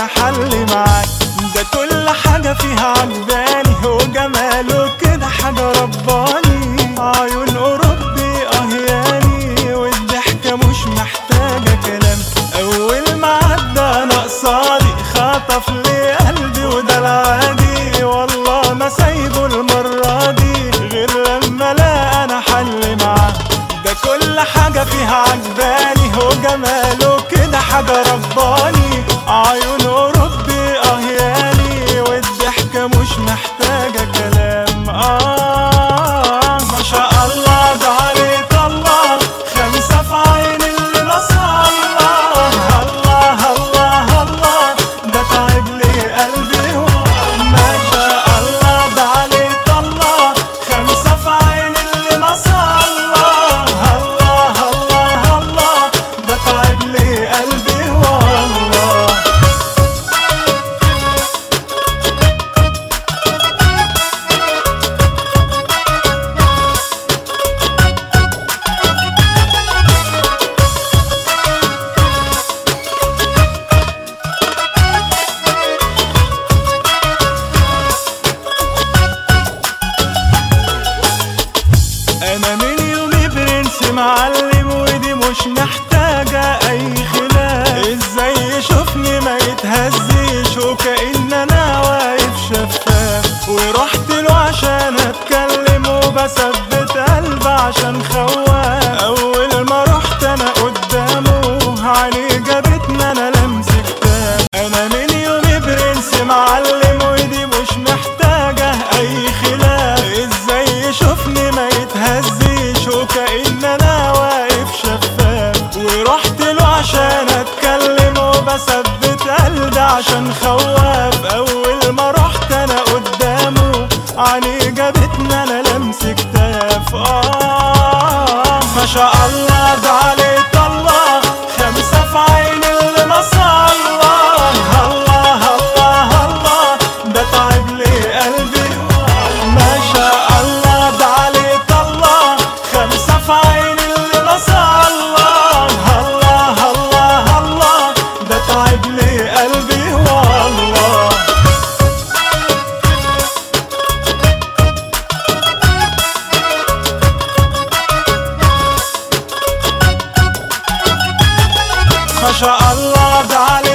حل معاك ده كل حاجة فيها عجباني وجماله كده حاجة رباني عيون أوروبي أهياني والضحكة مش محتاجة كلام أول ما عدى أنا قصادي خطف لي قلبي وده العادي والله ما سايبه المرة دي غير لما لا أنا حل معاه ده كل حاجة فيها عجباني وجماله كده حاجة رباني عيون أوروبي أهياني والضحكة مش محتاجة كلام آه ما شاء الله ده عليك الله خمسة في عين اللي نصر الله الله الله الله ده تعب لي قلبي ما شاء الله ده عليك الله خمسة في عين اللي نصر الله الله الله الله ده تعب لي قلبي والله انا من يومي برنس معلم ودي مش محتاجة اي خلاف ازاي يشوفني ما يتهزيش وكأن انا واقف شفاف ورحت له عشان اتكلم وبثبت قلبي عشان خواف اول ما رحت انا قدامه عيني جابتني انا لمس كتاب انا من يومي برنس معلم ودي مش محتاجة اي خلاف ازاي يشوفني ما يتهزيش وكأن انا واقف شفاف ورحت له عشان اتكلم وبثبت قلبي عشان خواف اول ما رحت انا قدامه عيني جابتني انا لمس كتاف اه ما شاء الله ده عليك الله خمسة في عين اللي نصر الله الله الله الله ده تعب لي قلبي ما شاء الله ده عليك الله خمسة في عين اللي نصر الله الله الله الله ده تعب لي قلبي والله ما شاء الله ده عليك